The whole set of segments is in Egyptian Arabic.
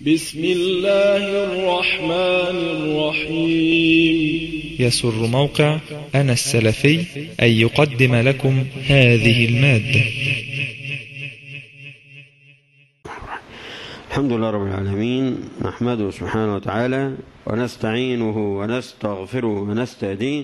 بسم الله الرحمن الرحيم يسر موقع أنا السلفي أن يقدم لكم هذه المادة الحمد لله رب العالمين نحمده سبحانه وتعالى ونستعينه ونستغفره ونستهديه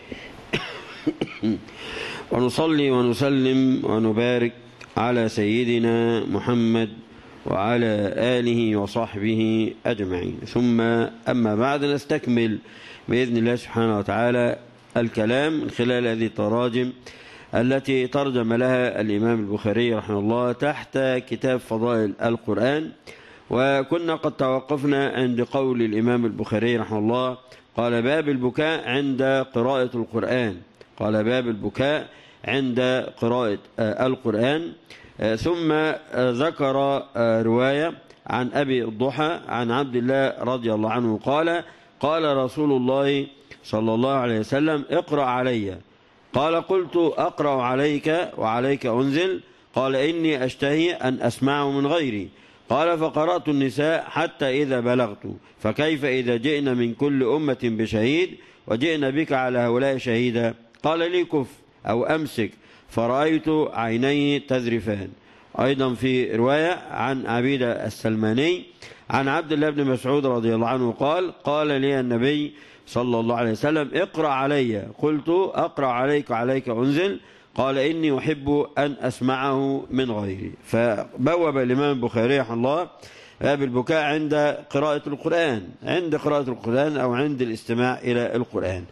ونصلي ونسلم ونبارك على سيدنا محمد وعلى آله وصحبه أجمعين ثم أما بعد نستكمل بإذن الله سبحانه وتعالى الكلام من خلال هذه التراجم التي ترجم لها الإمام البخاري رحمه الله تحت كتاب فضائل القرآن وكنا قد توقفنا عند قول الإمام البخاري رحمه الله قال باب البكاء عند قراءة القرآن قال باب البكاء عند قراءة القرآن ثم ذكر رواية عن أبي الضحى عن عبد الله رضي الله عنه قال قال رسول الله صلى الله عليه وسلم اقرأ علي قال قلت أقرأ عليك وعليك أنزل قال إني أشتهي أن أسمعه من غيري قال فقرأت النساء حتى إذا بلغت فكيف إذا جئنا من كل أمة بشهيد وجئنا بك على هؤلاء شهيدا قال لي كف أو أمسك فرأيت عينيه تذرفان أيضا في رواية عن عبيدة السلماني عن عبد الله بن مسعود رضي الله عنه قال قال لي النبي صلى الله عليه وسلم اقرأ علي قلت أقرأ عليك وعليك أنزل قال إني أحب أن أسمعه من غيري فبوب الإمام البخاري رحمه الله باب البكاء عند قراءة القرآن عند قراءة القرآن أو عند الاستماع إلى القرآن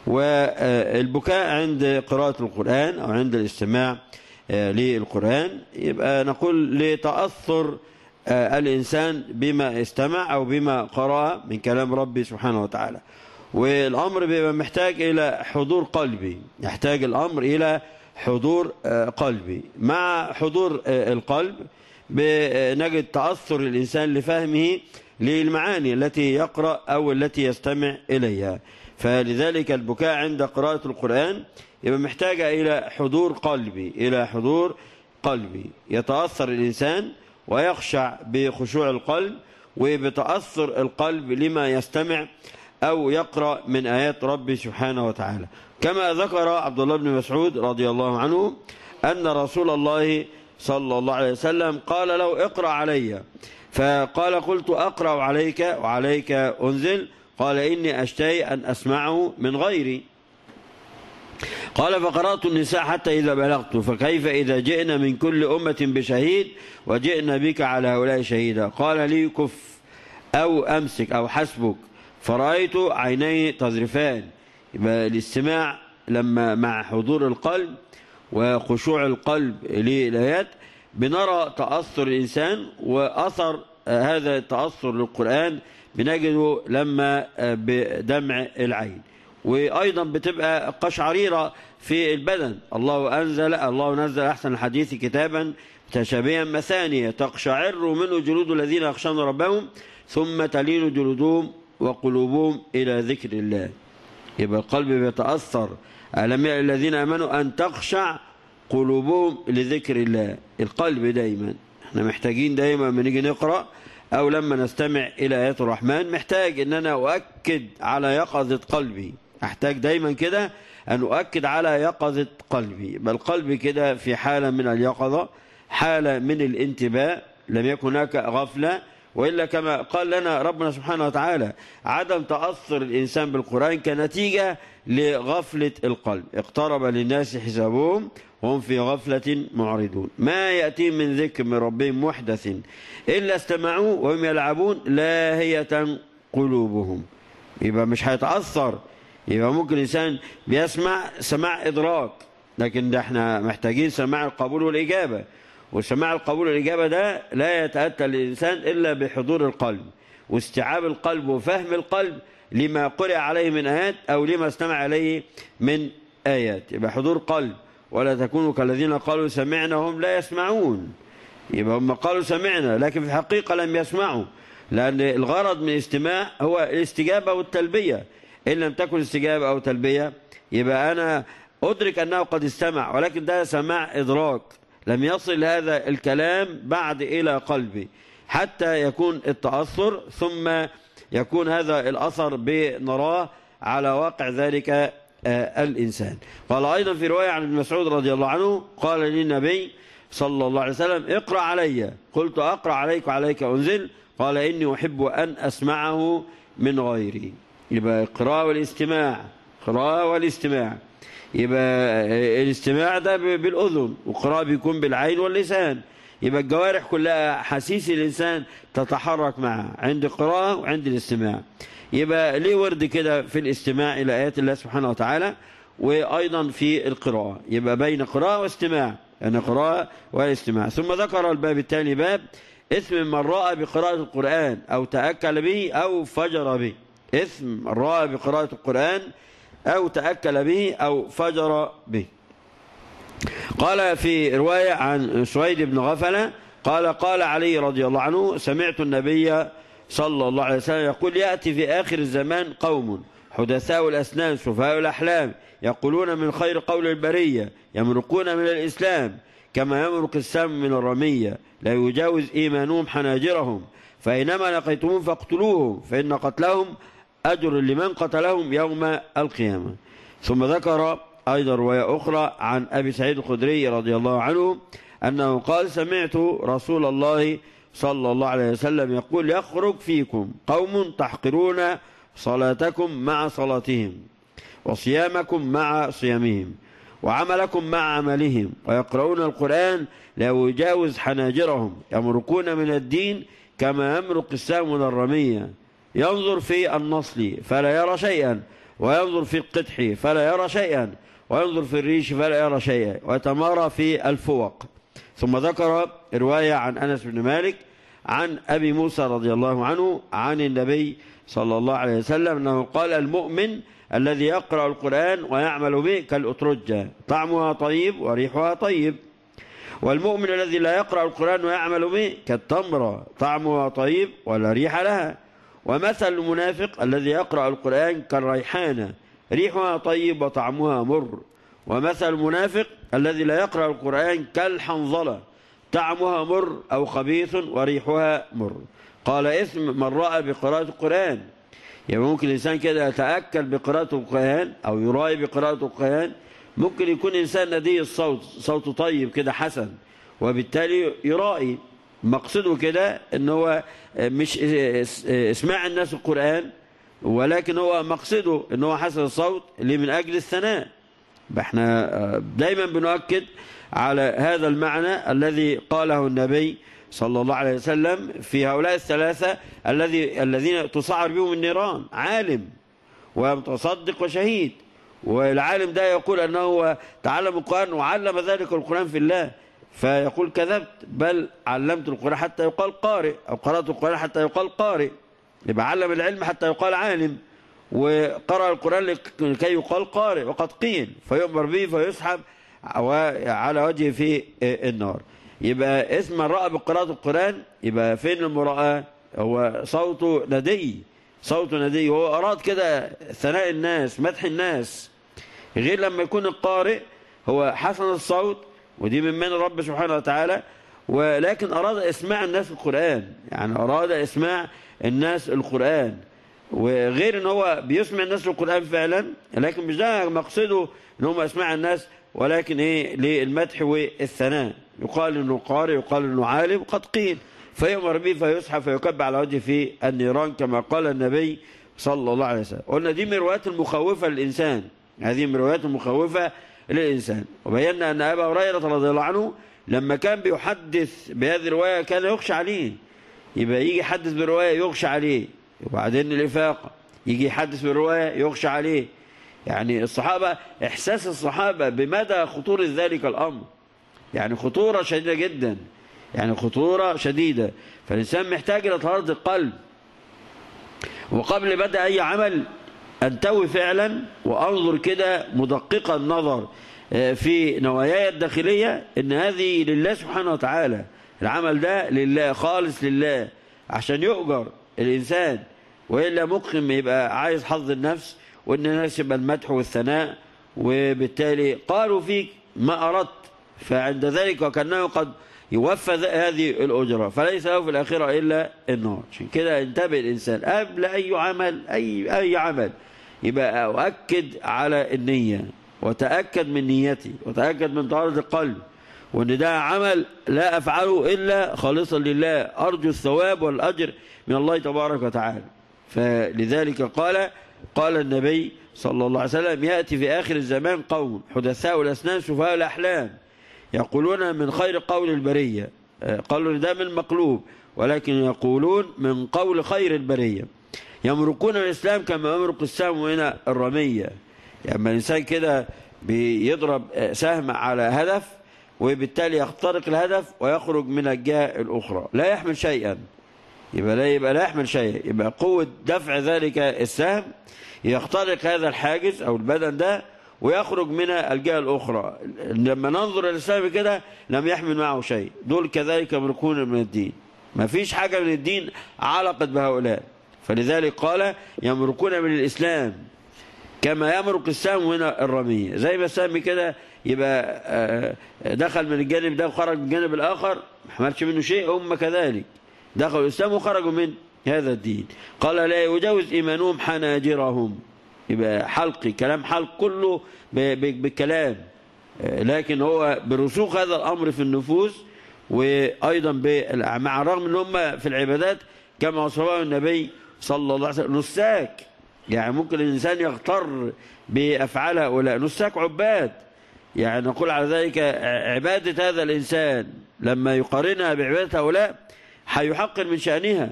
والبكاء عند قراءة القرآن أو عند الاستماع للقرآن يبقى نقول لتأثر الإنسان بما استمع أو بما قرأ من كلام ربي سبحانه وتعالى والأمر بيبقى محتاج إلى حضور قلبي يحتاج الأمر إلى حضور قلبي مع حضور القلب نجد تأثر الإنسان لفهمه للمعاني التي يقرأ أو التي يستمع إليها فلذلك البكاء عند قراءة القرآن يبقى محتاجة إلى حضور قلبي إلى حضور قلبي يتأثر الإنسان ويخشع بخشوع القلب وبتأثر القلب لما يستمع أو يقرأ من آيات ربي سبحانه وتعالى كما ذكر عبد الله بن مسعود رضي الله عنه أن رسول الله صلى الله عليه وسلم قال له اقرأ علي فقال قلت أقرأ عليك وعليك أنزل قال إني أشتهي أن أسمعه من غيري قال فقرأت النساء حتى إذا بلغت فكيف إذا جئنا من كل أمة بشهيد وجئنا بك على هؤلاء شهيدا قال لي كف أو أمسك أو حسبك فرأيت عيني تذرفان يبقى الاستماع لما مع حضور القلب وخشوع القلب للآيات بنرى تأثر الإنسان وأثر هذا التأثر للقرآن بنجده لما بدمع العين وأيضا بتبقى قشعريرة في البدن الله أنزل الله نزل أحسن الحديث كتابا متشابها مثانية تقشعر منه جلود الذين يخشون ربهم ثم تلين جلودهم وقلوبهم إلى ذكر الله يبقى القلب بيتأثر ألم يأ الذين أمنوا أن تخشع قلوبهم لذكر الله القلب دايما احنا محتاجين دايما لما نيجي نقرأ أو لما نستمع إلى آيات الرحمن محتاج أن أنا أؤكد على يقظة قلبي أحتاج دايما كده أن أؤكد على يقظة قلبي بل قلبي كده في حالة من اليقظة حالة من الانتباه لم يكن هناك غفلة وإلا كما قال لنا ربنا سبحانه وتعالى عدم تأثر الإنسان بالقرآن كنتيجة لغفلة القلب اقترب للناس حسابهم وهم في غفلة معرضون ما يأتي من ذكر من ربهم محدث إلا استمعوه وهم يلعبون لاهية قلوبهم يبقى مش هيتأثر يبقى ممكن الإنسان بيسمع سماع إدراك لكن ده احنا محتاجين سماع القبول والإجابة وسماع القبول والإجابة ده لا يتأتى للإنسان إلا بحضور القلب واستيعاب القلب وفهم القلب لما قرأ عليه من آيات أو لما استمع عليه من آيات يبقى حضور قلب ولا تكونوا كالذين قالوا سمعنا هم لا يسمعون يبقى هم قالوا سمعنا لكن في الحقيقة لم يسمعوا لأن الغرض من الاستماع هو الاستجابة والتلبية إن لم تكن استجابة أو تلبية يبقى أنا أدرك أنه قد استمع ولكن ده سماع إدراك لم يصل هذا الكلام بعد إلى قلبي حتى يكون التأثر ثم يكون هذا الأثر بنراه على واقع ذلك آه، الإنسان قال أيضا في رواية عن ابن مسعود رضي الله عنه قال للنبي صلى الله عليه وسلم اقرأ علي قلت أقرأ عليك وعليك أنزل قال إني أحب أن أسمعه من غيري يبقى القراءة والاستماع قراءة والاستماع يبقى الاستماع ده بالأذن والقراءة بيكون بالعين واللسان يبقى الجوارح كلها حسيس الإنسان تتحرك معه عند القراءة وعند الاستماع يبقى ليه ورد كده في الاستماع إلى آيات الله سبحانه وتعالى وأيضا في القراءة يبقى بين قراءة واستماع يعني قراءة واستماع ثم ذكر الباب الثاني باب إثم من رأى بقراءة القرآن أو تأكل به أو فجر به إثم من رأى بقراءة القرآن أو تأكل به أو فجر به قال في رواية عن سويد بن غفلة قال قال علي رضي الله عنه سمعت النبي صلى الله عليه وسلم يقول يأتي في آخر الزمان قوم حدثاء الأسنان سفهاء الأحلام يقولون من خير قول البرية يمرقون من الإسلام كما يمرق السم من الرمية لا يجاوز إيمانهم حناجرهم فإنما لقيتموهم فاقتلوهم فإن قتلهم أجر لمن قتلهم يوم القيامة ثم ذكر أيضا رواية أخرى عن أبي سعيد الخدري رضي الله عنه أنه قال سمعت رسول الله صلى الله عليه وسلم يقول يخرج فيكم قوم تحقرون صلاتكم مع صلاتهم وصيامكم مع صيامهم وعملكم مع عملهم ويقرؤون القرآن لا يجاوز حناجرهم يمرقون من الدين كما يمرق السام من الرمية ينظر في النصل فلا يرى شيئا وينظر في القدح فلا يرى شيئا وينظر في الريش فلا يرى شيئا ويتمارى في الفوق ثم ذكر رواية عن أنس بن مالك عن أبي موسى رضي الله عنه عن النبي صلى الله عليه وسلم أنه قال المؤمن الذي يقرأ القرآن ويعمل به كالأترجة طعمها طيب وريحها طيب والمؤمن الذي لا يقرأ القرآن ويعمل به كالتمرة طعمها طيب ولا ريح لها ومثل المنافق الذي يقرأ القرآن كالريحانة ريحها طيب وطعمها مر ومثل المنافق الذي لا يقرأ القرآن كالحنظلة طعمها مر أو خبيث وريحها مر قال اسم من رأى بقراءة القرآن يعني ممكن الإنسان كده يتأكل بقراءة القرآن أو يراعي بقراءة القرآن ممكن يكون إنسان ندي الصوت صوته طيب كده حسن وبالتالي يرائي مقصده كده ان هو مش اسماع الناس القرآن ولكن هو مقصده ان هو حسن الصوت اللي من اجل الثناء احنا دايما بنؤكد على هذا المعنى الذي قاله النبي صلى الله عليه وسلم في هؤلاء الثلاثة الذي الذين تصعر بهم النيران عالم ومتصدق وشهيد والعالم ده يقول أنه تعلم القرآن وعلم ذلك القرآن في الله فيقول كذبت بل علمت القرآن حتى يقال قارئ أو قرأت القرآن حتى يقال قارئ يبقى علم العلم حتى يقال عالم وقرأ القرآن لكي يقال قارئ وقد قيل فيؤمر به فيسحب على وجهه في النار يبقى اسم من رأى بقراءة القرآن يبقى فين المراءة هو صوته ندي صوته ندي هو أراد كده ثناء الناس مدح الناس غير لما يكون القارئ هو حسن الصوت ودي من من الرب سبحانه وتعالى ولكن أراد إسماع الناس القرآن يعني أراد إسماع الناس القرآن وغير ان هو بيسمع الناس القرآن فعلا لكن مش ده مقصده ان هم يسمع الناس ولكن ايه للمدح والثناء يقال انه قارئ يقال انه عالم قد قيل فيؤمر به فيسحب فيكب على وجهه في النيران كما قال النبي صلى الله عليه وسلم قلنا دي من الروايات المخوفة للإنسان هذه من الروايات المخوفة للإنسان وبينا أن أبا هريرة رضي الله عنه لما كان بيحدث بهذه الرواية كان يخشى عليه يبقى يجي يحدث برواية يخشى عليه وبعدين الإفاقة يجي يحدث بالرواية يخشى عليه يعني الصحابة إحساس الصحابة بمدى خطورة ذلك الأمر يعني خطورة شديدة جدا يعني خطورة شديدة فالإنسان محتاج إلى طهارة القلب وقبل بدء أي عمل أنتوي فعلا وأنظر كده مدقق النظر في نواياي الداخلية إن هذه لله سبحانه وتعالى العمل ده لله خالص لله عشان يؤجر الإنسان وإلا ممكن يبقى عايز حظ النفس وإن الناس يبقى المدح والثناء وبالتالي قالوا فيك ما أردت فعند ذلك وكأنه قد يوفى هذه الأجرة فليس له في الآخرة إلا النار عشان كده انتبه الإنسان قبل أي عمل أي, أي عمل يبقى أؤكد على النية وتأكد من نيتي وتأكد من طهارة القلب وان ده عمل لا افعله الا خالصا لله ارجو الثواب والاجر من الله تبارك وتعالى فلذلك قال قال النبي صلى الله عليه وسلم ياتي في اخر الزمان قوم حدثاء الاسنان سفهاء الاحلام يقولون من خير قول البريه قالوا ده من مقلوب ولكن يقولون من قول خير البريه يمرقون الاسلام كما يمرق السهم من الرميه يعني الانسان كده بيضرب سهم على هدف وبالتالي يخترق الهدف ويخرج من الجهة الأخرى لا يحمل شيئا يبقى لا يبقى لا يحمل شيئا يبقى قوة دفع ذلك السهم يخترق هذا الحاجز أو البدن ده ويخرج من الجهة الأخرى لما ننظر للسهم كده لم يحمل معه شيء دول كذلك يمرقون من الدين ما فيش حاجة من الدين علقت بهؤلاء فلذلك قال يمرقون من الإسلام كما يمرق السهم من الرمية زي ما السهم كده يبقى دخل من الجانب ده وخرج من الجانب الآخر ما حملش منه شيء هم كذلك دخلوا الإسلام وخرجوا من هذا الدين قال لا يجاوز إيمانهم حناجرهم يبقى حلقي كلام حلق كله بالكلام لكن هو برسوخ هذا الأمر في النفوس وأيضا مع الرغم أن هم في العبادات كما وصفه النبي صلى الله عليه وسلم نساك يعني ممكن الإنسان يغتر بأفعال هؤلاء نساك عباد يعني نقول على ذلك عبادة هذا الإنسان لما يقارنها بعبادة هؤلاء هيحقر من شأنها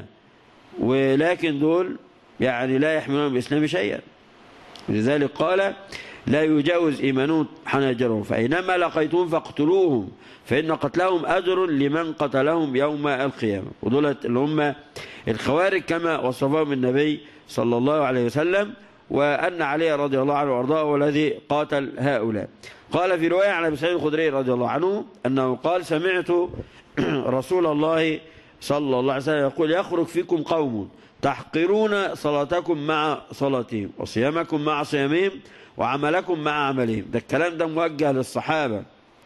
ولكن دول يعني لا يحملون بالإسلام شيئا لذلك قال لا يجاوز إيمانون حناجرهم فإنما لقيتهم فاقتلوهم فإن قتلهم أجر لمن قتلهم يوم القيامة ودولت اللي هم الخوارج كما وصفهم النبي صلى الله عليه وسلم وأن علي رضي الله عنه وأرضاه هو الذي قاتل هؤلاء قال في رواية عن أبي سعيد الخدري رضي الله عنه أنه قال سمعت رسول الله صلى الله عليه وسلم يقول يخرج فيكم قوم تحقرون صلاتكم مع صلاتهم وصيامكم مع صيامهم وعملكم مع عملهم ده الكلام ده موجه للصحابة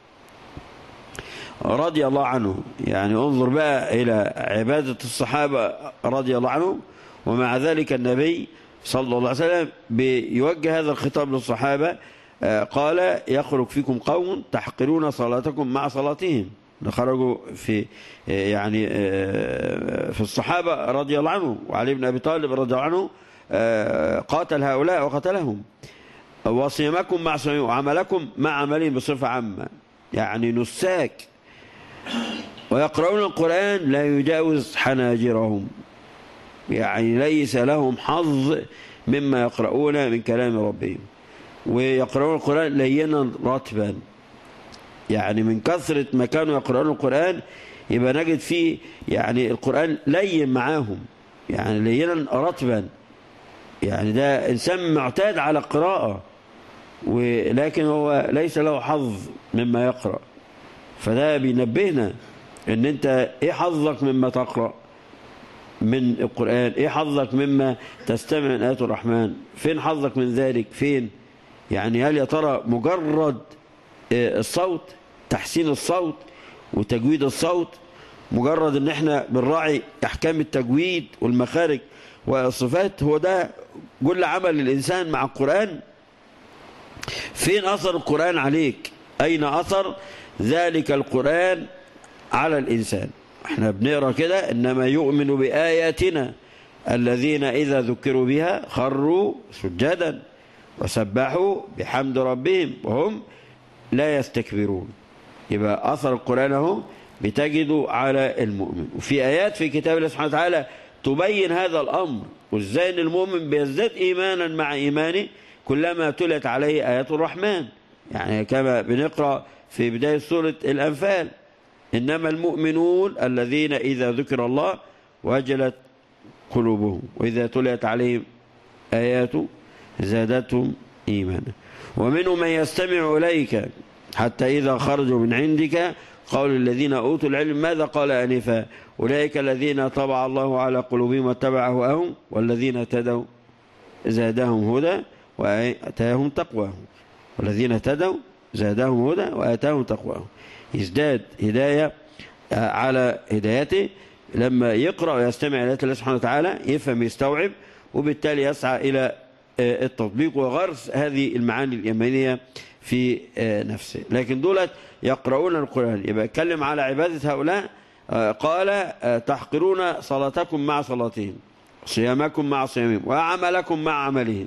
رضي الله عنهم يعني انظر بقى إلى عبادة الصحابة رضي الله عنهم ومع ذلك النبي صلى الله عليه وسلم بيوجه هذا الخطاب للصحابة قال يخرج فيكم قوم تحقرون صلاتكم مع صلاتهم خرجوا في يعني في الصحابة رضي الله عنهم وعلي بن أبي طالب رضي الله عنه قاتل هؤلاء وقتلهم وصيامكم مع صيامهم وعملكم مع عملهم بصفة عامة يعني نساك ويقرؤون القرآن لا يجاوز حناجرهم يعني ليس لهم حظ مما يقرؤون من كلام ربهم ويقرؤون القرآن لينا رتبا يعني من كثرة ما كانوا يقرؤون القرآن يبقى نجد فيه يعني القرآن لين معاهم يعني لينا رتبا يعني ده إنسان معتاد على القراءة ولكن هو ليس له حظ مما يقرأ فده بينبهنا ان انت ايه حظك مما تقرأ من القرآن ايه حظك مما تستمع من آيات الرحمن فين حظك من ذلك فين يعني هل يا ترى مجرد الصوت تحسين الصوت وتجويد الصوت مجرد ان احنا بنراعي احكام التجويد والمخارج والصفات هو ده كل عمل الانسان مع القرآن فين اثر القرآن عليك اين اثر ذلك القرآن على الانسان احنا بنقرا كده انما يؤمن باياتنا الذين اذا ذكروا بها خروا سجدا وسبحوا بحمد ربهم وهم لا يستكبرون يبقى اثر القران اهو بتجده على المؤمن وفي ايات في كتاب الله سبحانه وتعالى تبين هذا الامر وازاي ان المؤمن بيزداد ايمانا مع ايمانه كلما تلت عليه ايات الرحمن يعني كما بنقرا في بدايه سوره الانفال إنما المؤمنون الذين إذا ذكر الله وجلت قلوبهم وإذا تليت عليهم آياته زادتهم إيمانا ومنهم من يستمع إليك حتى إذا خرجوا من عندك قول الذين أوتوا العلم ماذا قال أنفا أولئك الذين طبع الله على قلوبهم واتبع هواهم والذين اهتدوا زادهم هدى وآتاهم تقواهم والذين اهتدوا زادهم هدى وآتاهم تقواهم يزداد هداية على هدايته لما يقرأ ويستمع إلى آيات الله سبحانه وتعالى يفهم يستوعب وبالتالي يسعى إلى التطبيق وغرس هذه المعاني الإيمانية في نفسه لكن دولت يقرؤون القرآن يبقى يتكلم على عبادة هؤلاء قال تحقرون صلاتكم مع صلاتهم صيامكم مع صيامهم وعملكم مع عملهم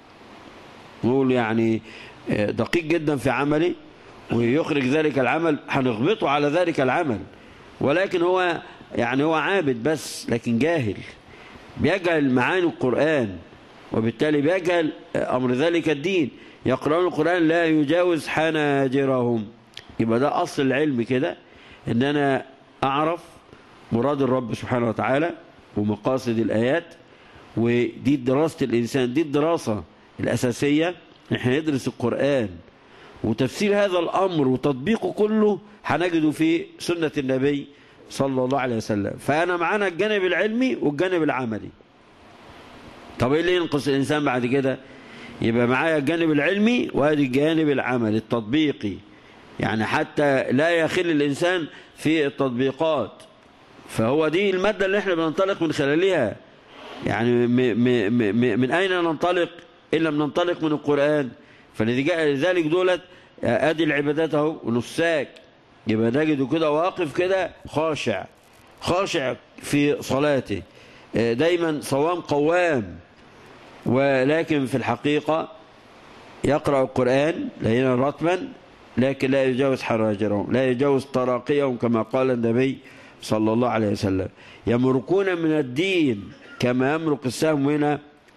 نقول يعني دقيق جدا في عمله ويخرج ذلك العمل هنغبطه على ذلك العمل ولكن هو يعني هو عابد بس لكن جاهل بيجهل معاني القرآن وبالتالي بيجهل أمر ذلك الدين يقرأون القرآن لا يجاوز حناجرهم يبقى ده أصل العلم كده إن أنا أعرف مراد الرب سبحانه وتعالى ومقاصد الآيات ودي دراسة الإنسان دي الدراسة الأساسية احنا ندرس القرآن وتفسير هذا الأمر وتطبيقه كله هنجده في سنة النبي صلى الله عليه وسلم فأنا معانا الجانب العلمي والجانب العملي طب ايه اللي ينقص الإنسان بعد كده يبقى معايا الجانب العلمي وادي الجانب العملي التطبيقي يعني حتى لا يخل الإنسان في التطبيقات فهو دي المادة اللي احنا بننطلق من خلالها يعني م م م من أين ننطلق إن لم ننطلق من القرآن فلذلك دولت ادي العبادات اهو ونساك يبقى نجده كده واقف كده خاشع خاشع في صلاته دايما صوام قوام ولكن في الحقيقة يقرأ القرآن لينا رتبا لكن لا يجاوز حراجرهم لا يجاوز تراقيهم كما قال النبي صلى الله عليه وسلم يمرقون من الدين كما يمرق السهم من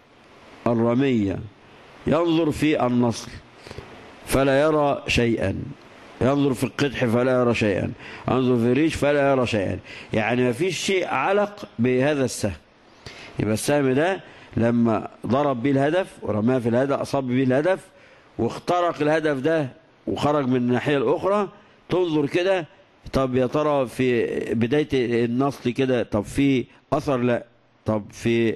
الرمية ينظر في النصل فلا يرى شيئا ينظر في القدح فلا يرى شيئا ينظر في الريش فلا يرى شيئا يعني ما فيش شيء علق بهذا السهم يبقى السهم ده لما ضرب به الهدف ورماه في الهدف أصاب به الهدف واخترق الهدف ده وخرج من الناحية الأخرى تنظر كده طب يا ترى في بداية النصل كده طب في أثر لا طب في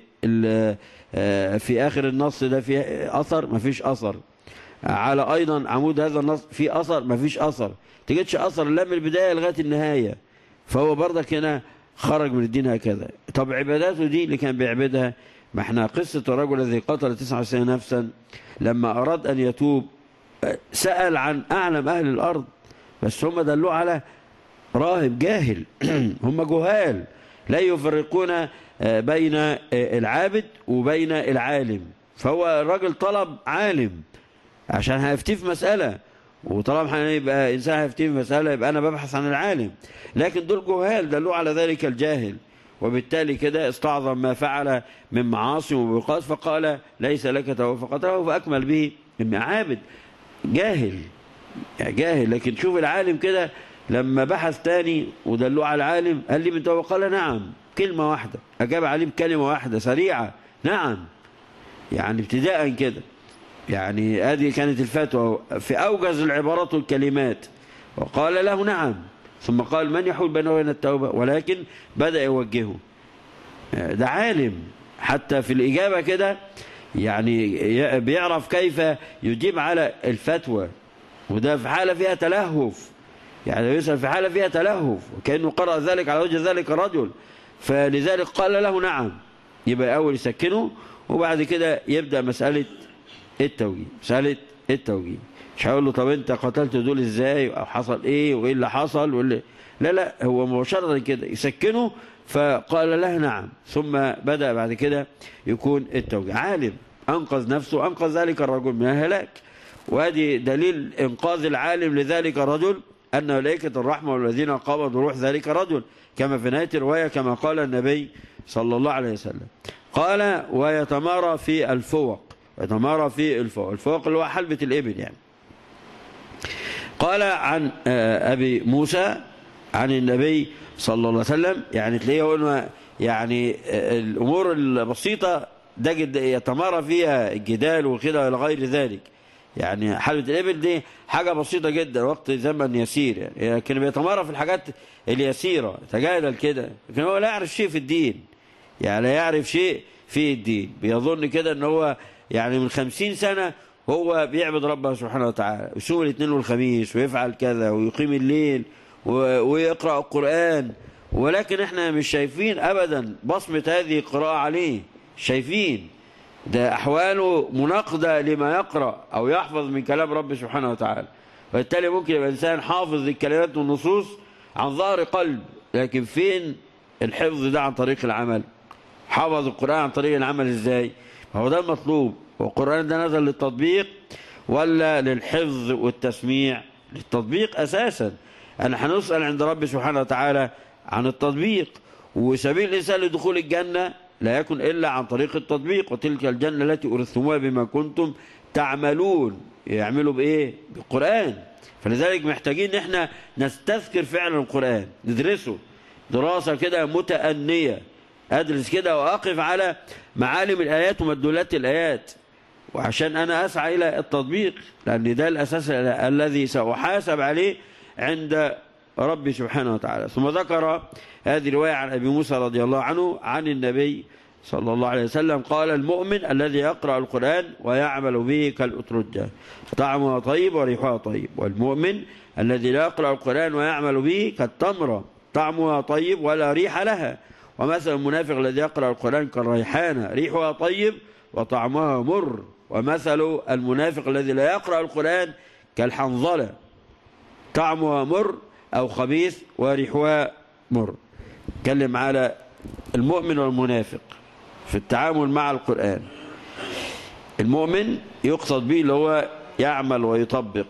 في آخر النص ده في أثر مفيش أثر على أيضا عمود هذا النص في أثر مفيش أثر تجدش أثر لا من البداية لغاية النهاية فهو برضك هنا خرج من الدين هكذا طب عباداته دي اللي كان بيعبدها ما احنا قصة الرجل الذي قتل 99 نفسا لما أراد أن يتوب سأل عن أعلم أهل الأرض بس هم دلوه على راهب جاهل هم جهال لا يفرقون بين العابد وبين العالم فهو الراجل طلب عالم عشان هيفتيه في مسألة وطالما هيبقى إنسان هيفتيه في مسألة يبقى أنا ببحث عن العالم لكن دول جهال دلوه على ذلك الجاهل وبالتالي كده استعظم ما فعل من معاصي وموبقات فقال ليس لك توبة فقتله فأكمل به إن عابد جاهل يعني جاهل لكن شوف العالم كده لما بحث تاني ودلوه على العالم قال لي من توبة قال نعم كلمة واحدة أجاب عليه بكلمة واحدة سريعة نعم يعني ابتداء كده يعني هذه كانت الفتوى في أوجز العبارات والكلمات وقال له نعم ثم قال من يحول بينه وبين التوبة ولكن بدأ يوجهه ده عالم حتى في الإجابة كده يعني بيعرف كيف يجيب على الفتوى وده في حالة فيها تلهف يعني يسأل في حالة فيها تلهف وكأنه قرأ ذلك على وجه ذلك الرجل فلذلك قال له نعم يبقى أول يسكنه وبعد كده يبدأ مسألة التوجيه مسألة التوجيه مش هقول له طب انت قتلت دول ازاي او حصل ايه وايه اللي حصل واللي لا لا هو مباشرة كده يسكنه فقال له نعم ثم بدأ بعد كده يكون التوجيه عالم أنقذ نفسه أنقذ ذلك الرجل من الهلاك وهذه دليل إنقاذ العالم لذلك الرجل أن ملائكة الرحمة والذين قبضوا روح ذلك الرجل كما في نهاية الرواية كما قال النبي صلى الله عليه وسلم قال ويتمارى في الفوق يتمارى في الفوق الفوق اللي هو حلبة الإبل يعني قال عن أبي موسى عن النبي صلى الله عليه وسلم يعني تلاقيه قلنا يعني الأمور البسيطة ده يتمارى فيها الجدال وكده إلى غير ذلك يعني حلبة الإبل دي حاجة بسيطة جدا وقت زمن يسير يعني لكن بيتمارى في الحاجات اليسيرة تجادل كده لكن هو لا يعرف شيء في الدين يعني لا يعرف شيء في الدين بيظن كده ان هو يعني من خمسين سنة هو بيعبد ربه سبحانه وتعالى يصوم الاثنين والخميس ويفعل كذا ويقيم الليل و- ويقرأ القرآن ولكن احنا مش شايفين ابدا بصمة هذه القراءة عليه شايفين ده احواله مناقضة لما يقرأ او يحفظ من كلام رب سبحانه وتعالى فبالتالي ممكن يبقى انسان حافظ الكلمات والنصوص عن ظهر قلب لكن فين الحفظ ده عن طريق العمل حفظ القرآن عن طريق العمل ازاي هو ده المطلوب والقرآن ده نزل للتطبيق ولا للحفظ والتسميع للتطبيق أساسا أنا هنسأل عند رب سبحانه وتعالى عن التطبيق وسبيل الإنسان لدخول الجنة لا يكن إلا عن طريق التطبيق وتلك الجنة التي أرثموها بما كنتم تعملون يعملوا بإيه بالقرآن فلذلك محتاجين ان احنا نستذكر فعلا القرآن ندرسه دراسة كده متأنية أدرس كده وأقف على معالم الآيات ومدلولات الآيات وعشان أنا أسعى إلى التطبيق لأن ده الأساس الذي سأحاسب عليه عند ربي سبحانه وتعالى ثم ذكر هذه الرواية عن أبي موسى رضي الله عنه عن النبي صلى الله عليه وسلم قال المؤمن الذي يقرأ القرآن ويعمل به كالأترجة طعمها طيب وريحها طيب والمؤمن الذي لا يقرأ القرآن ويعمل به كالتمرة طعمها طيب ولا ريح لها ومثل المنافق الذي يقرأ القرآن كالريحانة ريحها طيب وطعمها مر ومثل المنافق الذي لا يقرأ القرآن كالحنظلة طعمها مر أو خبيث وريحها مر تكلم على المؤمن والمنافق في التعامل مع القرآن المؤمن يقصد به اللي هو يعمل ويطبق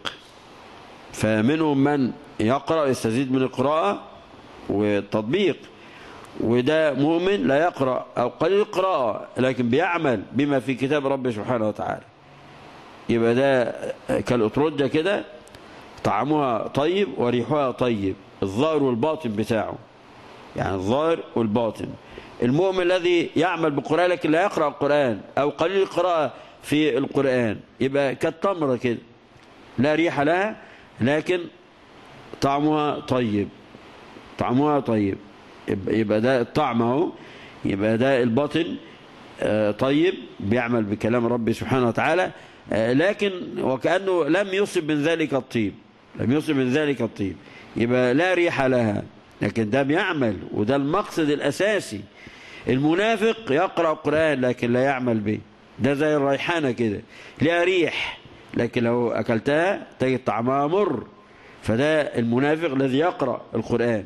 فمنهم من يقرأ يستزيد من القراءة والتطبيق وده مؤمن لا يقرأ أو قليل القراءة لكن بيعمل بما في كتاب رب سبحانه وتعالى يبقى ده كالأترجة كده طعمها طيب وريحها طيب الظاهر والباطن بتاعه يعني الظاهر والباطن المؤمن الذي يعمل بالقرآن لكن لا يقرأ القرآن أو قليل القراءة في القرآن يبقى كالتمرة كده لا ريح لها لكن طعمها طيب طعمها طيب يبقى ده الطعم اهو يبقى ده الباطن طيب بيعمل بكلام ربي سبحانه وتعالى لكن وكأنه لم يصب من ذلك الطيب لم يصب من ذلك الطيب يبقى لا ريح لها لكن ده بيعمل وده المقصد الأساسي المنافق يقرأ القرآن لكن لا يعمل به ده زي الريحانة كده لها ريح لكن لو أكلتها تجد طعمها مر فده المنافق الذي يقرأ القرآن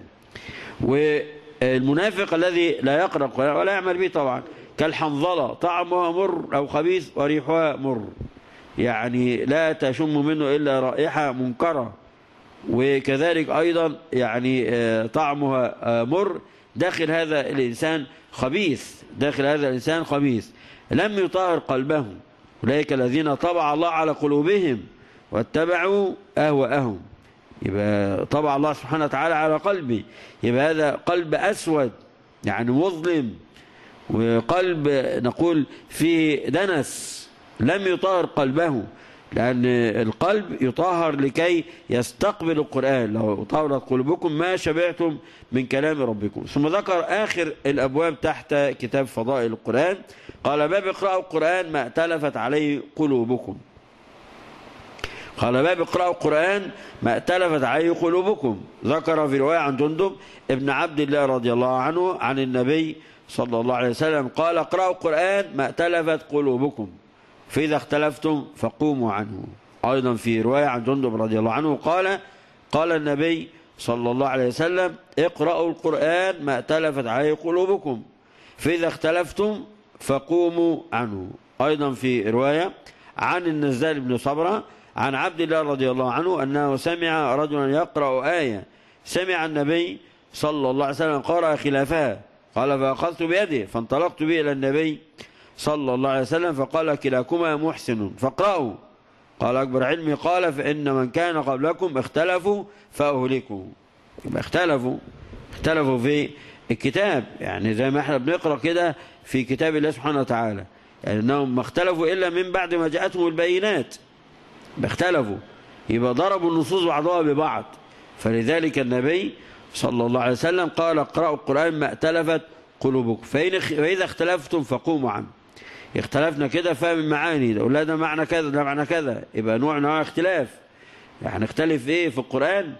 والمنافق الذي لا يقرأ القرآن ولا يعمل به طبعا كالحنظلة طعمها مر أو خبيث وريحها مر يعني لا تشم منه إلا رائحة منكرة وكذلك أيضا يعني طعمها مر داخل هذا الإنسان خبيث داخل هذا الإنسان خبيث لم يطهر قلبه أولئك الذين طبع الله على قلوبهم واتبعوا أهواءهم يبقى طبع الله سبحانه وتعالى على قلبي يبقى هذا قلب أسود يعني مظلم وقلب نقول فيه دنس لم يطهر قلبه لأن القلب يطهر لكي يستقبل القرآن لو طهرت قلوبكم ما شبعتم من كلام ربكم ثم ذكر آخر الأبواب تحت كتاب فضائل القرآن قال باب اقرأوا القرآن ما ائتلفت عليه قلوبكم قال باب اقرأوا القرآن ما ائتلفت عليه قلوبكم ذكر في رواية عن جندب ابن عبد الله رضي الله عنه عن النبي صلى الله عليه وسلم قال اقرأوا القرآن ما ائتلفت قلوبكم فإذا اختلفتم فقوموا عنه أيضا في رواية عن جندب رضي الله عنه قال قال النبي صلى الله عليه وسلم اقرأوا القرآن ما ائتلفت عليه قلوبكم فإذا اختلفتم فقوموا عنه أيضا في رواية عن النزال بن صبرة عن عبد الله رضي الله عنه أنه سمع رجلا يقرأ آية سمع النبي صلى الله عليه وسلم قرأ خلافها قال فأخذت بيده فانطلقت به إلى النبي صلى الله عليه وسلم فقال كلاكما محسن فاقرأوا قال أكبر علمي قال فإن من كان قبلكم اختلفوا فأهلكوا يبقى اختلفوا اختلفوا في الكتاب يعني زي ما احنا بنقرأ كده في كتاب الله سبحانه وتعالى يعني انهم ما اختلفوا إلا من بعد ما جاءتهم البينات اختلفوا يبقى ضربوا النصوص بعضها ببعض فلذلك النبي صلى الله عليه وسلم قال اقرأوا القرآن ما ائتلفت قلوبكم فإن فإذا اختلفتم فقوموا عنه اختلفنا كده فاهم المعاني ده لا ده معنى كذا ده معنى كذا يبقى نوع نوع اختلاف يعني نختلف ايه في القرآن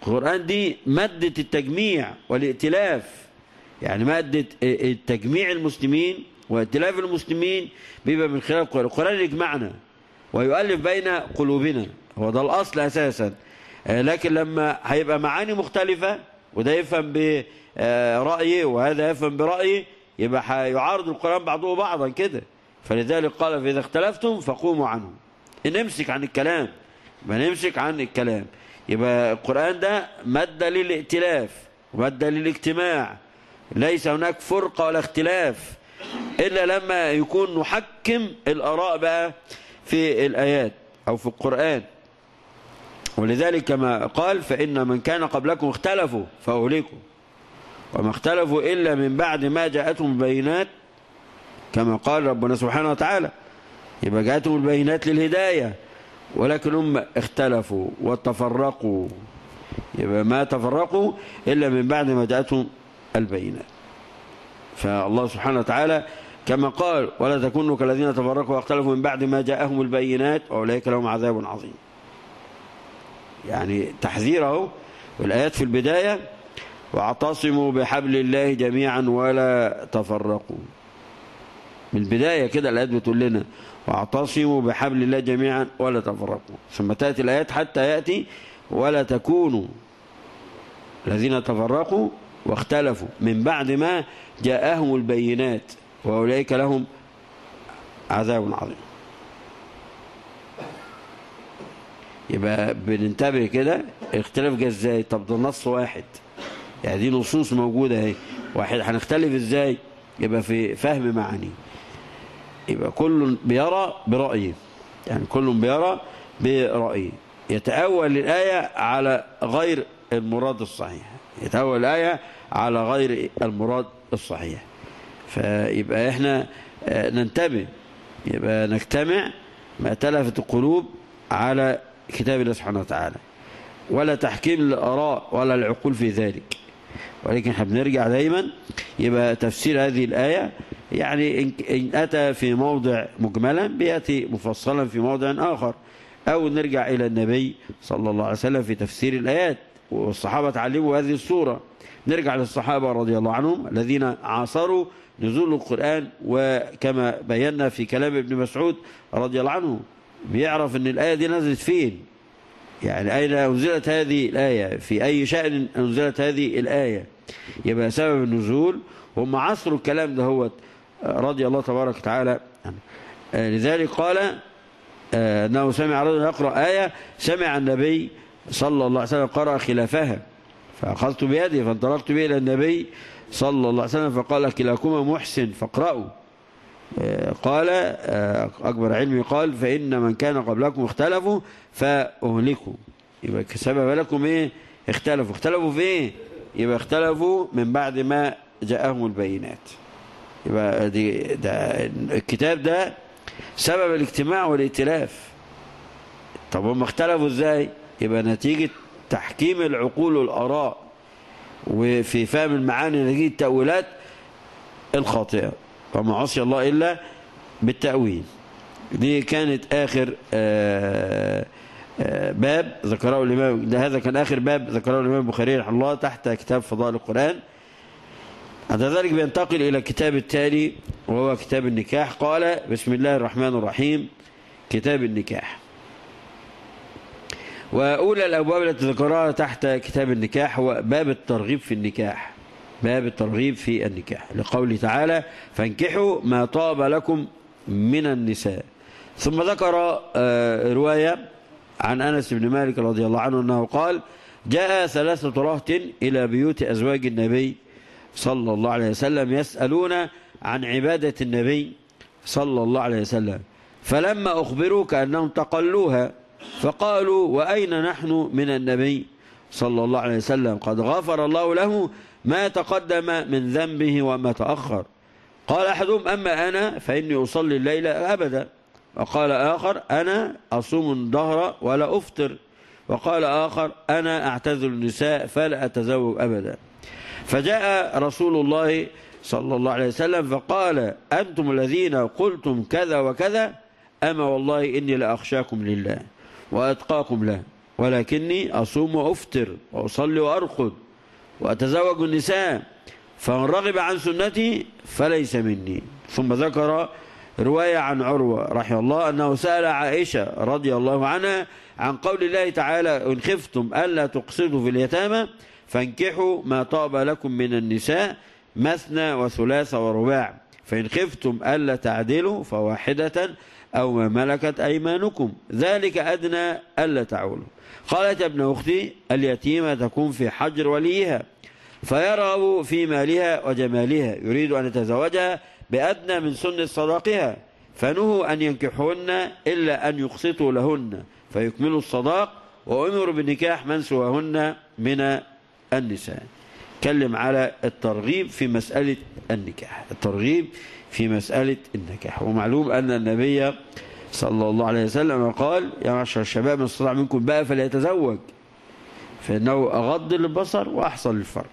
القرآن دي مادة التجميع والائتلاف يعني مادة تجميع المسلمين وائتلاف المسلمين بيبقى من خلال القرآن القرآن يجمعنا ويؤلف بين قلوبنا هو ده الأصل أساسا لكن لما هيبقى معاني مختلفة وده يفهم برأيه وهذا يفهم برأيه يبقى هيعارض القرآن بعضه بعضا كده فلذلك قال فإذا اختلفتم فقوموا عنه نمسك عن الكلام ما نمسك عن الكلام يبقى القرآن ده مادة للائتلاف ومادة للاجتماع ليس هناك فرقة ولا اختلاف إلا لما يكون نحكم الأراء بقى في الآيات أو في القرآن ولذلك كما قال فإن من كان قبلكم اختلفوا فأهلكوا وما اختلفوا إلا من بعد ما جاءتهم البينات كما قال ربنا سبحانه وتعالى يبقى جاءتهم البينات للهداية ولكن هم اختلفوا وتفرقوا يبقى ما تفرقوا إلا من بعد ما جاءتهم البينات فالله سبحانه وتعالى كما قال ولا تكونوا كالذين تفرقوا واختلفوا من بعد ما جاءهم البينات وأولئك لهم عذاب عظيم يعني تحذيره والآيات في البداية واعتصموا بحبل الله جميعا ولا تفرقوا من البداية كده الآيات بتقول لنا واعتصموا بحبل الله جميعا ولا تفرقوا ثم تأتي الآيات حتى يأتي ولا تكونوا الذين تفرقوا واختلفوا من بعد ما جاءهم البينات وأولئك لهم عذاب عظيم يبقى بننتبه كده الاختلاف جه ازاي طب ده نص واحد يعني دي نصوص موجودة اهي واحد هنختلف ازاي يبقى في فهم معاني يبقى كل بيرى برأيه يعني كل بيرى برأيه يتأول الآية على غير المراد الصحيح يتأول الآية على غير المراد الصحيح فيبقى احنا ننتبه يبقى نجتمع ما تلفت القلوب على كتاب الله سبحانه وتعالى ولا تحكيم الآراء ولا العقول في ذلك ولكن احنا بنرجع دايما يبقى تفسير هذه الآية يعني إن أتى في موضع مجملا بيأتي مفصلا في موضع آخر أو نرجع إلى النبي صلى الله عليه وسلم في تفسير الآيات والصحابة تعلموا هذه الصورة نرجع للصحابة رضي الله عنهم الذين عاصروا نزول القرآن وكما بينا في كلام ابن مسعود رضي الله عنه بيعرف ان الآية دي نزلت فين يعني أين أنزلت هذه الآية في أي شأن أنزلت هذه الآية يبقى سبب النزول هم عصروا الكلام ده هو رضي الله تبارك وتعالى لذلك قال أنه سمع رجل يقرأ آية سمع النبي صلى الله عليه وسلم قرأ خلافها فأخذت بيدي فانطلقت به إلى النبي صلى الله عليه وسلم فقال كلاكما محسن فاقرأوا قال أكبر علمي قال فإن من كان قبلكم اختلفوا فأهلكوا يبقى سبب لكم إيه اختلفوا اختلفوا في إيه يبقى اختلفوا من بعد ما جاءهم البينات يبقى دي ده الكتاب ده سبب الاجتماع والائتلاف طب هم اختلفوا ازاي يبقى نتيجة تحكيم العقول والآراء وفي فهم المعاني نتيجة التأويلات الخاطئة وما عصي الله إلا بالتأويل دي كانت آخر آآ آآ باب ذكره الإمام ده هذا كان آخر باب ذكره الإمام البخاري رحمه الله تحت كتاب فضائل القرآن بعد ذلك بينتقل إلى الكتاب التالي وهو كتاب النكاح قال بسم الله الرحمن الرحيم كتاب النكاح وأولى الأبواب التي ذكرها تحت كتاب النكاح هو باب الترغيب في النكاح باب الترغيب في النكاح لقوله تعالى فانكحوا ما طاب لكم من النساء ثم ذكر رواية عن أنس بن مالك رضي الله عنه أنه قال جاء ثلاثة رهط إلى بيوت أزواج النبي صلى الله عليه وسلم يسألون عن عبادة النبي صلى الله عليه وسلم فلما أخبروا كأنهم تقلوها فقالوا وأين نحن من النبي صلى الله عليه وسلم قد غفر الله له ما تقدم من ذنبه وما تأخر قال أحدهم أما أنا فإني أصلي الليل أبدا وقال آخر أنا أصوم الظهر ولا أفطر وقال آخر أنا أعتذر النساء فلا أتزوج أبدا فجاء رسول الله صلى الله عليه وسلم فقال أنتم الذين قلتم كذا وكذا أما والله إني لأخشاكم لله وأتقاكم له ولكني أصوم وأفطر وأصلي وأرقد وأتزوج النساء فمن رغب عن سنتي فليس مني ثم ذكر رواية عن عروة رحمه الله أنه سأل عائشة رضي الله عنها عن قول الله تعالى إن خفتم ألا تقصدوا في اليتامى فانكحوا ما طاب لكم من النساء مثنى وثلاث ورباع فإن خفتم ألا تعدلوا فواحدة أو ما ملكت أيمانكم ذلك أدنى ألا تعولوا قالت يا ابن أختي اليتيمة تكون في حجر وليها فيرغب في مالها وجمالها يريد أن يتزوجها بأدنى من سن صداقها فنهوا أن ينكحهن إلا أن يقسطوا لهن فيكملوا الصداق وأمروا بالنكاح من سواهن من النساء تكلم على الترغيب في مسألة النكاح الترغيب في مسألة النكاح ومعلوم أن النبي صلى الله عليه وسلم قال يا معشر الشباب من استطاع منكم بقى فليتزوج فإنه أغض للبصر وأحصل للفرد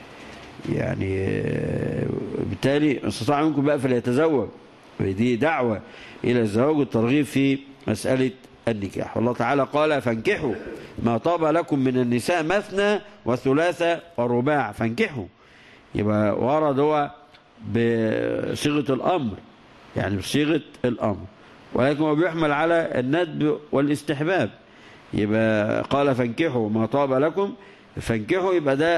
يعني بالتالي من استطاع منكم بقى فليتزوج ودي دعوة إلى الزواج والترغيب في مسألة النكاح والله تعالى قال فانكحوا ما طاب لكم من النساء مثنى وثلاثة ورباع فانكحوا يبقى ورد هو بصيغة الأمر يعني بصيغة الأمر ولكن هو بيحمل على الندب والاستحباب يبقى قال فانكحوا ما طاب لكم فانكحوا يبقى ده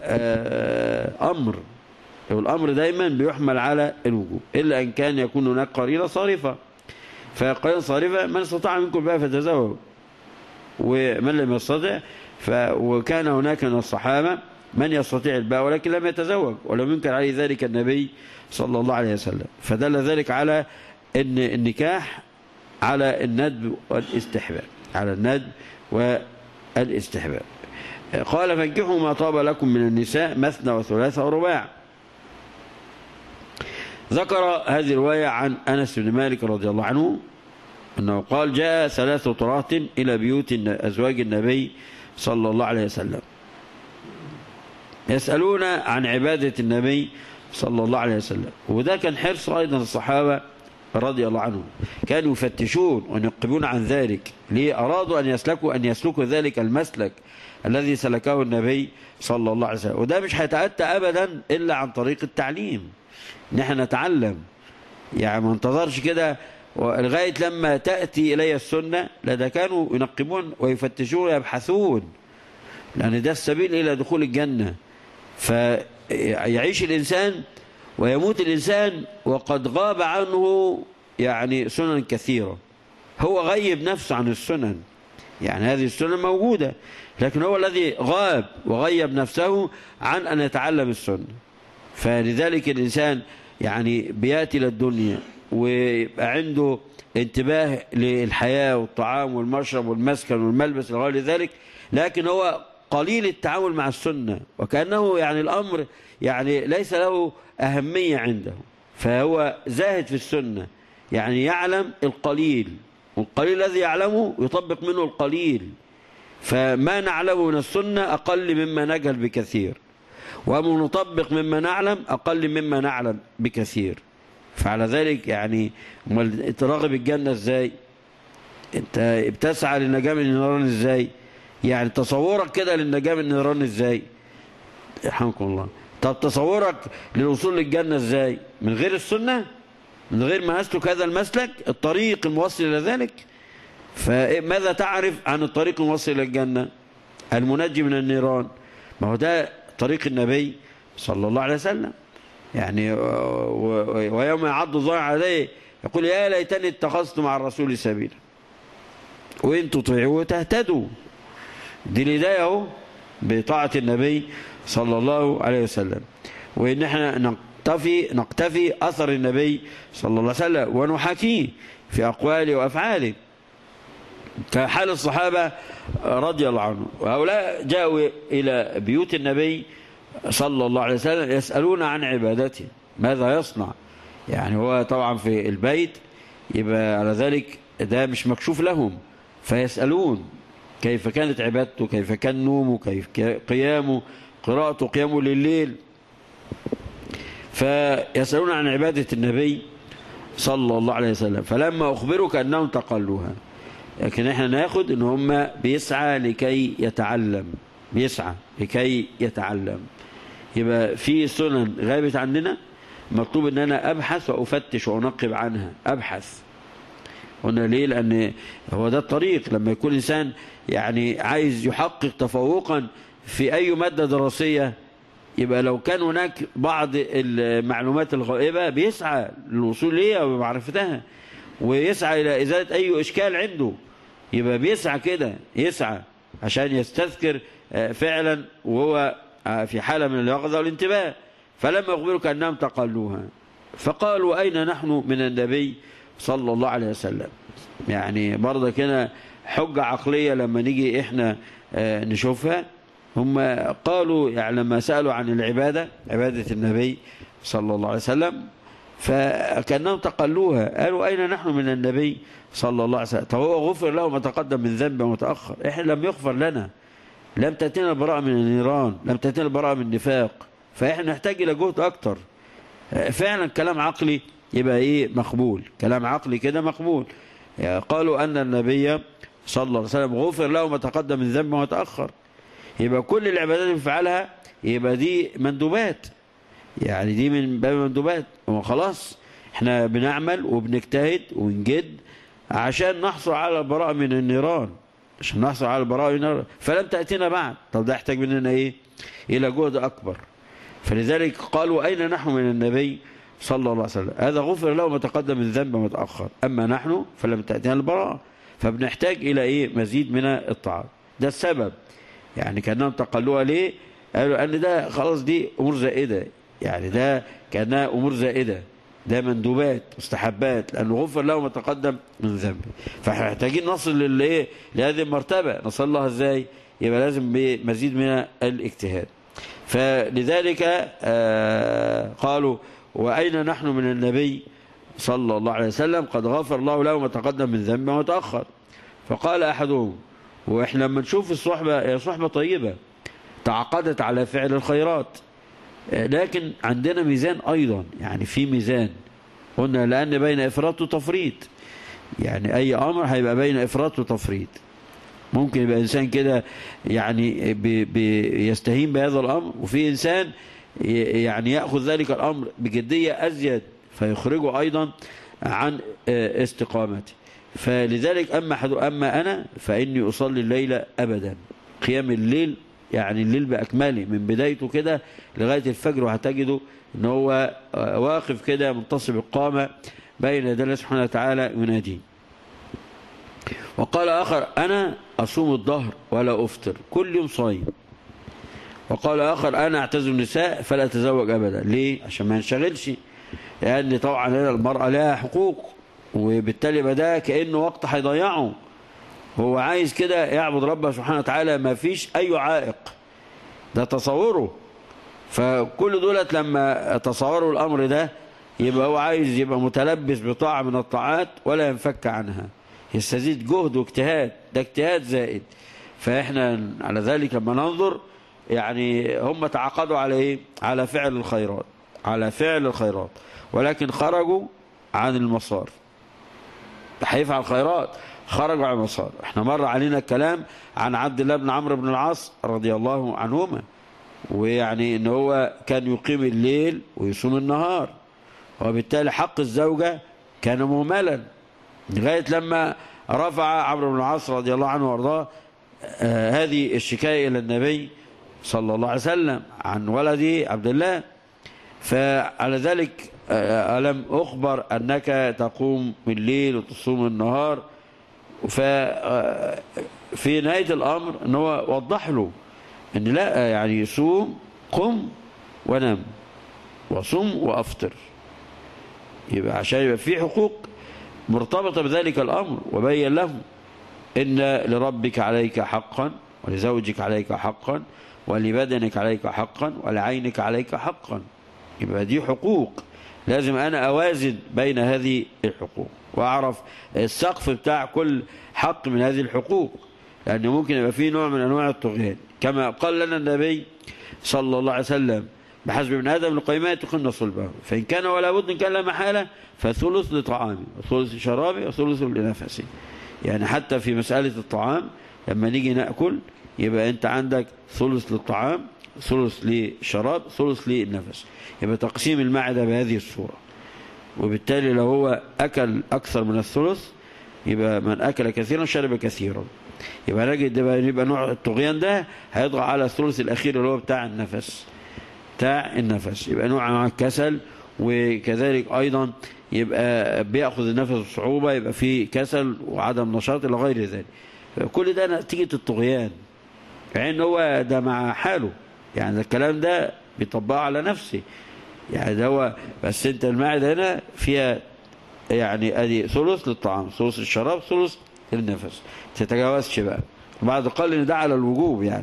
أمر والأمر دايما بيحمل على الوجوب إلا أن كان يكون هناك قرينة صارفة فقرينة صارفة من استطاع منكم بقى فتزوج ومن لم يستطع ف... وكان هناك من الصحابة من يستطيع الباء ولكن لم يتزوج ولم ينكر عليه ذلك النبي صلى الله عليه وسلم فدل ذلك على ان النكاح على الندب والاستحباب على الندب والاستحباب قال فانكحوا ما طاب لكم من النساء مثنى وثلاثة ورباع ذكر هذه الرواية عن أنس بن مالك رضي الله عنه أنه قال جاء ثلاثة طرات إلى بيوت أزواج النبي صلى الله عليه وسلم يسألون عن عبادة النبي صلى الله عليه وسلم وده كان حرص أيضا الصحابة رضي الله عنهم كانوا يفتشون وينقبون عن ذلك ليه أرادوا أن يسلكوا أن يسلكوا ذلك المسلك الذي سلكه النبي صلى الله عليه وسلم وده مش هيتأتى أبدا إلا عن طريق التعليم نحن نتعلم يعني ما انتظرش كده لغاية لما تأتي إلي السنة لذا كانوا ينقبون ويفتشون ويبحثون لأن ده السبيل إلى دخول الجنة فيعيش الإنسان ويموت الإنسان وقد غاب عنه يعني سنن كثيرة هو غيب نفسه عن السنن يعني هذه السنن موجودة لكن هو الذي غاب وغيب نفسه عن أن يتعلم السنة فلذلك الإنسان يعني بيأتي للدنيا ويبقى عنده انتباه للحياة والطعام والمشرب والمسكن والملبس وغير ذلك لكن هو قليل التعامل مع السنة وكأنه يعني الأمر يعني ليس له أهمية عنده فهو زاهد في السنة يعني يعلم القليل والقليل الذي يعلمه يطبق منه القليل فما نعلمه من السنة أقل مما نجهل بكثير وما نطبق مما نعلم أقل مما نعلم بكثير فعلى ذلك يعني انت راغب الجنة ازاي انت بتسعى للنجاة من النيران ازاي يعني تصورك كده للنجاة من النيران ازاي يرحمكم الله طب تصورك للوصول للجنة ازاي من غير السنة من غير ما نسلك هذا المسلك الطريق الموصل إلى ذلك فماذا تعرف عن الطريق الموصل إلى الجنة المنجي من النيران ما هو ده طريق النبي صلى الله عليه وسلم يعني ويوم يعض الظالم عليه يقول يا ليتني اتخذت مع الرسول سبيلا وإن تطيعوه تهتدوا دي الهداية اهو بطاعة النبي صلى الله عليه وسلم وإن احنا نقتفي نقتفي أثر النبي صلى الله عليه وسلم ونحاكيه في أقواله وأفعاله كحال الصحابة رضي الله عنهم وهؤلاء جاءوا إلى بيوت النبي صلى الله عليه وسلم يسألون عن عبادته ماذا يصنع يعني هو طبعا في البيت يبقى على ذلك ده مش مكشوف لهم فيسألون كيف كانت عبادته كيف كان نومه كيف قيامه قراءته قيامه لليل فيسألون عن عبادة النبي صلى الله عليه وسلم فلما أخبروا كأنهم تقلوها لكن احنا ناخد ان هم بيسعى لكي يتعلم بيسعى لكي يتعلم يبقى في سنن غابت عننا مطلوب ان انا ابحث وافتش وانقب عنها ابحث قلنا ليه لان هو ده الطريق لما يكون انسان يعني عايز يحقق تفوقا في اي ماده دراسيه يبقى لو كان هناك بعض المعلومات الغائبه بيسعى للوصول ليها ومعرفتها ويسعى الى ازاله اي اشكال عنده يبقى بيسعى كده يسعى عشان يستذكر فعلا وهو في حاله من اليقظه والانتباه فلما يخبروا كانهم تقلوها فقالوا اين نحن من النبي صلى الله عليه وسلم يعني برضه كده حجة عقلية لما نيجي احنا نشوفها هم قالوا يعني لما سألوا عن العبادة عبادة النبي صلى الله عليه وسلم فكأنهم تقلوها قالوا أين نحن من النبي صلى الله عليه وسلم طب هو غفر له ما تقدم من ذنب ومتأخر احنا لم يغفر لنا لم تأتينا البراءة من النيران لم تأتينا البراءة من النفاق فاحنا نحتاج إلى جهد أكتر فعلا كلام عقلي يبقى ايه مقبول كلام عقلي كده مقبول يعني قالوا ان النبي صلى الله عليه وسلم غفر له ما تقدم من ذنبه وتاخر يبقى كل العبادات اللي بيفعلها يبقى دي مندوبات يعني دي من باب المندوبات وخلاص احنا بنعمل وبنجتهد ونجد عشان نحصل على البراءة من النيران عشان نحصل على البراءة من النيران فلم تأتينا بعد طب ده يحتاج مننا ايه الى جهد اكبر فلذلك قالوا اين نحن من النبي صلى الله عليه وسلم هذا غفر له ما تقدم من ذنب وما تأخر أما نحن فلم تأتينا البراءة فبنحتاج إلى إيه مزيد من الطاعات ده السبب يعني كأنهم تقلوها ليه قالوا أن ده خلاص دي أمور زائدة يعني ده كأنها أمور زائدة ده مندوبات مستحبات لأنه غفر له ما تقدم من ذنب فاحنا محتاجين نصل للإيه لهذه المرتبة نصل الله إزاي يبقى لازم بمزيد من الاجتهاد فلذلك آه قالوا وأين نحن من النبي صلى الله عليه وسلم قد غفر الله له ما تقدم من ذنبه وما تأخر فقال أحدهم وإحنا لما نشوف الصحبة هي صحبة طيبة تعقدت على فعل الخيرات لكن عندنا ميزان أيضا يعني في ميزان قلنا لأن بين إفراط وتفريط يعني أي أمر هيبقى بين إفراط وتفريط ممكن يبقى إنسان كده يعني بي بي يستهين بهذا الأمر وفي إنسان يعني يأخذ ذلك الأمر بجدية أزيد فيخرجه أيضا عن استقامته فلذلك أما, أما أنا فإني أصلي الليل أبدا قيام الليل يعني الليل بأكمله من بدايته كده لغاية الفجر وهتجده ان هو واقف كده منتصب القامة بين يدي الله سبحانه وتعالى يناديه وقال آخر أنا أصوم الظهر ولا أفطر كل يوم صايم وقال آخر أنا أعتزل النساء فلا أتزوج أبدا ليه؟ عشان ما ينشغلش لأن يعني طبعا هنا المرأة لها حقوق وبالتالي بدا كأنه وقت هيضيعه هو عايز كده يعبد ربه سبحانه وتعالى ما فيش أي عائق ده تصوره فكل دولت لما تصوروا الأمر ده يبقى هو عايز يبقى متلبس بطاعة من الطاعات ولا ينفك عنها يستزيد جهد واجتهاد ده اجتهاد زائد فإحنا على ذلك لما ننظر يعني هم تعاقدوا على ايه على فعل الخيرات على فعل الخيرات ولكن خرجوا عن المسار هيفعل الخيرات خرجوا عن المسار احنا مر علينا الكلام عن عبد الله بن عمرو بن العاص رضي الله عنهما ويعني ان هو كان يقيم الليل ويصوم النهار وبالتالي حق الزوجة كان مهملا لغاية لما رفع عمرو بن العاص رضي الله عنه وارضاه آه هذه الشكاية إلى النبي صلى الله عليه وسلم عن ولدي عبد الله فعلى ذلك ألم أخبر أنك تقوم بالليل وتصوم النهار ففي نهاية الأمر أن هو وضح له أن لا يعني صوم قم ونم وصم وأفطر يبقى عشان يبقى في حقوق مرتبطة بذلك الأمر وبين له إن لربك عليك حقا ولزوجك عليك حقا ولبدنك عليك حقا ولعينك عليك حقا يبقى دي حقوق لازم أنا أوازن بين هذه الحقوق وأعرف السقف بتاع كل حق من هذه الحقوق لأنه ممكن يبقى فيه نوع من أنواع الطغيان كما قال لنا النبي صلى الله عليه وسلم بحسب ابن آدم لقيمات يقن صلبه فإن كان ولا بد إن كان لا محالة فثلث لطعامه وثلث لشرابه وثلث لنفسه يعني حتى في مسألة الطعام لما نيجي نأكل يبقى أنت عندك ثلث للطعام ثلث للشراب ثلث للنفس يبقى تقسيم المعدة بهذه الصورة وبالتالي لو هو أكل أكثر من الثلث يبقى من أكل كثيرا شرب كثيرا يبقى نجد ده بقى يبقى نوع الطغيان ده هيضغى على الثلث الأخير اللي هو بتاع النفس بتاع النفس يبقى نوع مع الكسل وكذلك أيضا يبقى بيأخذ النفس بصعوبة يبقى فيه كسل وعدم نشاط إلى غير ذلك كل ده نتيجة الطغيان يعني هو ده مع حاله يعني ده الكلام ده بيطبقه على نفسي يعني ده هو بس انت المعدة هنا فيها يعني ادي ثلث للطعام ثلث الشراب ثلث للنفس تتجاوزش بقى بعد قال ان ده على الوجوب يعني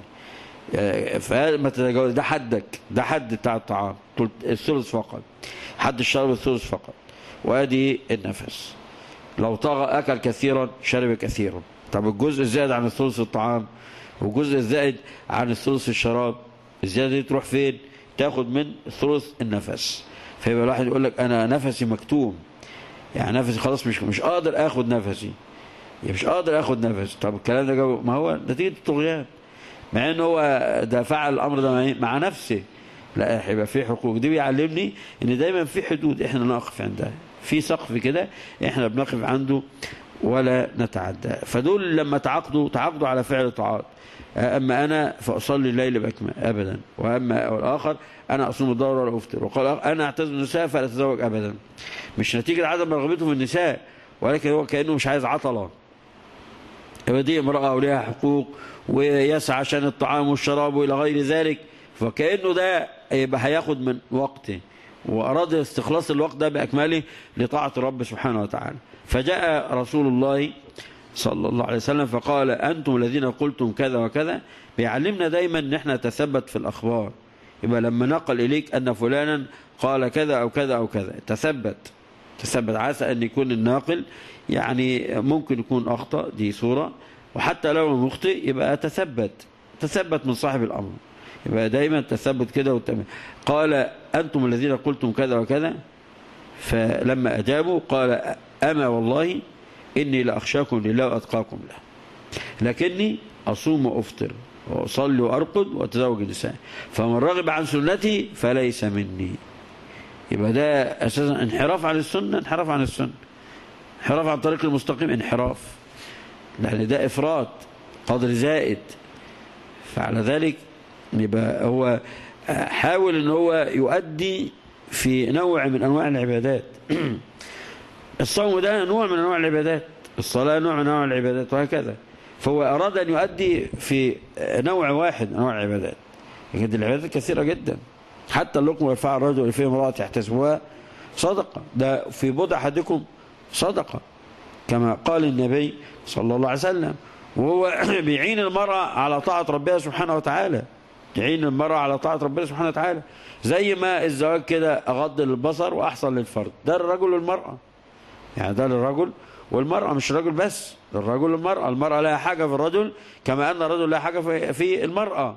فما تتجاوز ده حدك ده حد بتاع الطعام الثلث فقط حد الشرب الثلث فقط وادي النفس لو طغى اكل كثيرا شرب كثيرا طب الجزء الزائد عن الثلث الطعام والجزء الزائد عن الثلث الشراب الزياده دي تروح فين تاخد من ثلث النفس فيبقى الواحد يقول لك انا نفسي مكتوم يعني نفسي خلاص مش مش قادر اخد نفسي يعني مش قادر اخد نفسي طب الكلام ده جو ما هو نتيجه الطغيان مع ان هو ده فعل الامر ده مع نفسه لا هيبقى في حقوق دي بيعلمني ان دايما في حدود احنا نقف عندها في سقف كده احنا بنقف عنده ولا نتعدى فدول لما تعاقدوا تعاقدوا على فعل طاعات أما أنا فأصلي الليل بأكمل أبدا وأما الآخر أنا أصوم الظهر ولا أفطر وقال أنا أعتزل النساء فلا أتزوج أبدا مش نتيجة عدم رغبته في النساء ولكن هو كأنه مش عايز عطلة دي امرأة وليها حقوق ويسعى عشان الطعام والشراب وإلى غير ذلك فكأنه ده يبقى هياخد من وقته وأراد استخلاص الوقت ده بأكمله لطاعة الرب سبحانه وتعالى فجاء رسول الله صلى الله عليه وسلم فقال أنتم الذين قلتم كذا وكذا بيعلمنا دايما ان احنا نتثبت في الأخبار يبقى لما نقل إليك أن فلانا قال كذا أو كذا أو كذا تثبت تثبت عسى أن يكون الناقل يعني ممكن يكون أخطأ دي صورة وحتى لو مخطئ يبقى تثبت تثبت من صاحب الأمر يبقى دايما تثبت كده وتم قال أنتم الذين قلتم كذا وكذا فلما أجابوا قال أما والله إني لأخشاكم لله وأتقاكم له لكني أصوم وأفطر وأصلي وأرقد وأتزوج النساء فمن رغب عن سنتي فليس مني يبقى ده أساسا انحراف عن السنة انحراف عن السنة انحراف عن طريق المستقيم انحراف لأن ده إفراط قدر زائد فعلى ذلك يبقى هو حاول ان هو يؤدي في نوع من انواع العبادات الصوم ده نوع من انواع العبادات الصلاة نوع من انواع العبادات وهكذا فهو اراد ان يؤدي في نوع واحد من انواع العبادات لكن العبادات كثيرة جدا حتى اللقمة يرفع الرجل في امرأة يحتسبها صدقة ده في بضع احدكم صدقة كما قال النبي صلى الله عليه وسلم وهو بيعين المرأة على طاعة ربها سبحانه وتعالى يعين المرأة على طاعة ربنا سبحانه وتعالى زي ما الزواج كده أغض للبصر وأحسن للفرد ده الرجل والمرأة يعني ده للرجل والمرأة مش الرجل بس الرجل والمرأة المرأة لها حاجة في الرجل كما أن الرجل لها حاجة في, في المرأة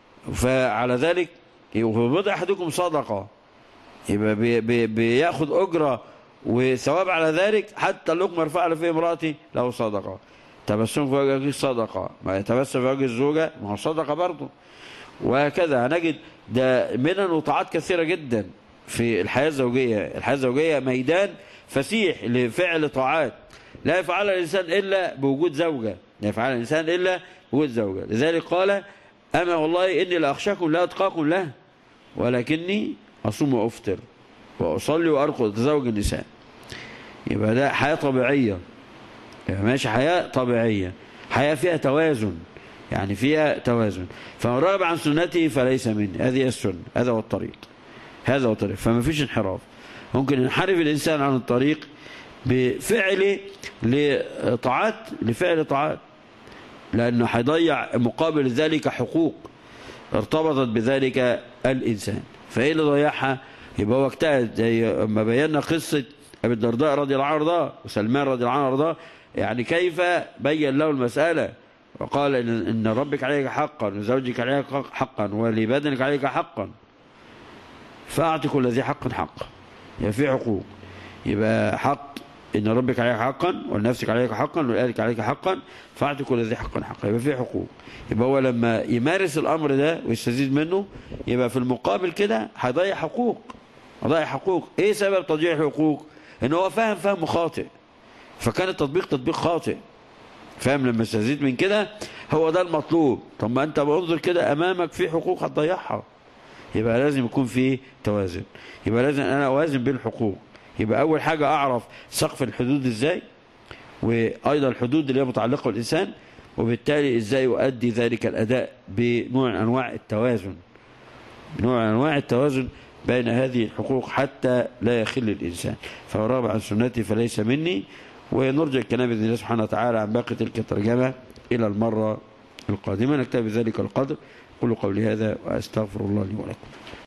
فعلى ذلك وفي بضع أحدكم صدقة يبقى بي بي بياخد أجرة وثواب على ذلك حتى اللقمة يرفع في امرأتي له صدقة تبسم في وجه صدقة ما يتبسم في وجه الزوجة ما هو صدقة برضه وهكذا هنجد ده منن وطاعات كثيرة جدا في الحياة الزوجية الحياة الزوجية ميدان فسيح لفعل طاعات لا يفعلها الإنسان إلا بوجود زوجة لا يفعلها الإنسان إلا بوجود زوجة لذلك قال أما والله إني لأخشاكم لا أتقاكم له ولكني أصوم وأفطر وأصلي وأرقد أتزوج النساء يبقى ده حياة طبيعية يبقى ماشي حياة طبيعية حياة فيها توازن يعني فيها توازن فمن رغب عن سنتي فليس مني هذه السنة هذا هو الطريق هذا هو الطريق فما فيش انحراف ممكن ينحرف الإنسان عن الطريق بفعل لطاعات لفعل طاعات لأنه هيضيع مقابل ذلك حقوق ارتبطت بذلك الإنسان فإيه اللي ضيعها يبقى هو اجتهد زي ما بينا قصة أبي الدرداء رضي الله عنه رضاه وسلمان رضي الله عنه رضاه يعني كيف بين له المسألة وقال إن, إن ربك عليك حقا وزوجك عليك حقا ولبدنك عليك حقا فأعطي كل ذي حق حق يبقى في حقوق يبقى حق إن ربك عليك حقا ولنفسك عليك حقا ولأهلك عليك حقا فأعط كل ذي حقا حقا يبقى في حقوق يبقى هو لما يمارس الأمر ده ويستزيد منه يبقى في المقابل كده هيضيع حقوق هيضيع حقوق إيه سبب تضييع الحقوق؟ إن هو فاهم فهم خاطئ فكان التطبيق تطبيق خاطئ فاهم لما استزيد من كده هو ده المطلوب طب ما أنت بنظر كده أمامك في حقوق هتضيعها يبقى لازم يكون في توازن يبقى لازم أنا أوازن بين الحقوق يبقى أول حاجة أعرف سقف الحدود إزاي وأيضا الحدود اللي هي متعلقة بالإنسان وبالتالي إزاي يؤدي ذلك الأداء بنوع من أنواع التوازن بنوع من أنواع التوازن بين هذه الحقوق حتى لا يخل الإنسان فهو رغب عن سنتي فليس مني ونرجع الكلام بإذن الله سبحانه وتعالى عن باقي تلك الترجمة إلى المرة القادمة نكتب بذلك القدر قولوا قولي هذا وأستغفر الله لي ولكم